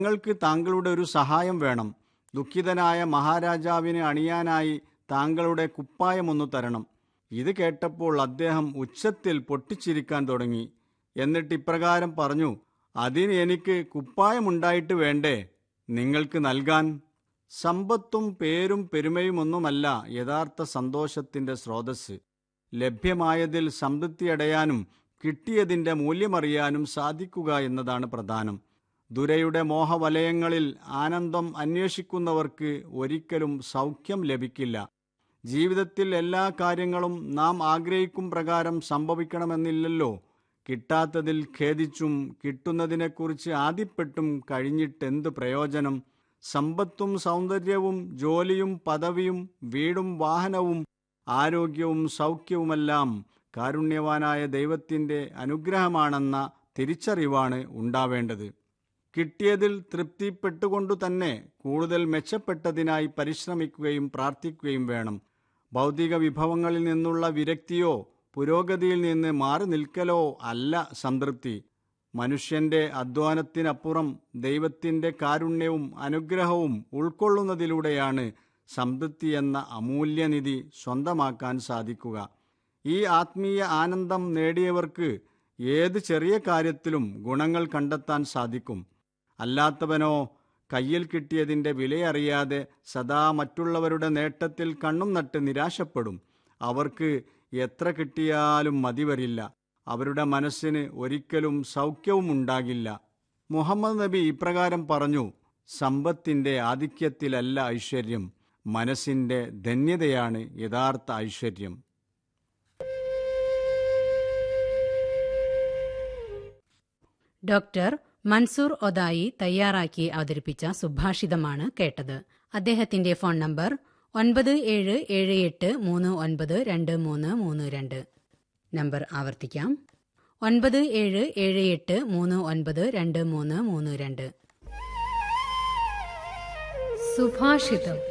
ഞങ്ങൾക്ക് താങ്കളുടെ ഒരു സഹായം വേണം ദുഃഖിതനായ മഹാരാജാവിന് അണിയാനായി താങ്കളുടെ കുപ്പായമൊന്നു തരണം ഇത് കേട്ടപ്പോൾ അദ്ദേഹം ഉച്ചത്തിൽ പൊട്ടിച്ചിരിക്കാൻ തുടങ്ങി എന്നിട്ട് ഇപ്രകാരം പറഞ്ഞു അതിന് എനിക്ക് കുപ്പായമുണ്ടായിട്ട് വേണ്ടേ നിങ്ങൾക്ക് നൽകാൻ സമ്പത്തും പേരും പെരുമയുമൊന്നുമല്ല യഥാർത്ഥ സന്തോഷത്തിന്റെ സ്രോതസ് ലഭ്യമായതിൽ സംതൃപ്തിയടയാനും കിട്ടിയതിന്റെ മൂല്യമറിയാനും സാധിക്കുക എന്നതാണ് പ്രധാനം ദുരയുടെ മോഹവലയങ്ങളിൽ ആനന്ദം അന്വേഷിക്കുന്നവർക്ക് ഒരിക്കലും സൗഖ്യം ലഭിക്കില്ല ജീവിതത്തിൽ എല്ലാ കാര്യങ്ങളും നാം ആഗ്രഹിക്കും പ്രകാരം സംഭവിക്കണമെന്നില്ലല്ലോ കിട്ടാത്തതിൽ ഖേദിച്ചും കിട്ടുന്നതിനെക്കുറിച്ച് ആദ്യപ്പെട്ടും കഴിഞ്ഞിട്ടെന്ത് പ്രയോജനം സമ്പത്തും സൗന്ദര്യവും ജോലിയും പദവിയും വീടും വാഹനവും ആരോഗ്യവും സൗഖ്യവുമെല്ലാം കാരുണ്യവാനായ ദൈവത്തിൻ്റെ അനുഗ്രഹമാണെന്ന തിരിച്ചറിവാണ് ഉണ്ടാവേണ്ടത് കിട്ടിയതിൽ തൃപ്തിപ്പെട്ടുകൊണ്ടു തന്നെ കൂടുതൽ മെച്ചപ്പെട്ടതിനായി പരിശ്രമിക്കുകയും പ്രാർത്ഥിക്കുകയും വേണം ഭൗതിക വിഭവങ്ങളിൽ നിന്നുള്ള വിരക്തിയോ പുരോഗതിയിൽ നിന്ന് മാറി നിൽക്കലോ അല്ല സംതൃപ്തി മനുഷ്യന്റെ അധ്വാനത്തിനപ്പുറം ദൈവത്തിന്റെ കാരുണ്യവും അനുഗ്രഹവും ഉൾക്കൊള്ളുന്നതിലൂടെയാണ് സംതൃപ്തി എന്ന അമൂല്യനിധി സ്വന്തമാക്കാൻ സാധിക്കുക ഈ ആത്മീയ ആനന്ദം നേടിയവർക്ക് ഏത് ചെറിയ കാര്യത്തിലും ഗുണങ്ങൾ കണ്ടെത്താൻ സാധിക്കും അല്ലാത്തവനോ കയ്യിൽ കിട്ടിയതിൻ്റെ വിലയറിയാതെ സദാ മറ്റുള്ളവരുടെ നേട്ടത്തിൽ കണ്ണും നട്ട് നിരാശപ്പെടും അവർക്ക് എത്ര കിട്ടിയാലും മതിവരില്ല അവരുടെ മനസ്സിന് ഒരിക്കലും സൗഖ്യവും ഉണ്ടാകില്ല മുഹമ്മദ് നബി ഇപ്രകാരം പറഞ്ഞു സമ്പത്തിൻ്റെ ആധിക്യത്തിലല്ല ഐശ്വര്യം മനസ്സിൻ്റെ ധന്യതയാണ് യഥാർത്ഥ ഐശ്വര്യം ഡോക്ടർ മൻസൂർ ഒതായി തയ്യാറാക്കി അവതരിപ്പിച്ച സുഭാഷിതമാണ് കേട്ടത് അദ്ദേഹത്തിന്റെ ഫോൺ നമ്പർ ഒൻപത് ഏഴ് ഏഴ് എട്ട് മൂന്ന് ഒൻപത് രണ്ട് മൂന്ന് മൂന്ന് രണ്ട് നമ്പർ ആവർത്തിക്കാം ഒൻപത് ഏഴ് ഏഴ് എട്ട് മൂന്ന് ഒൻപത് രണ്ട് മൂന്ന് മൂന്ന് രണ്ട് സുഭാഷിതം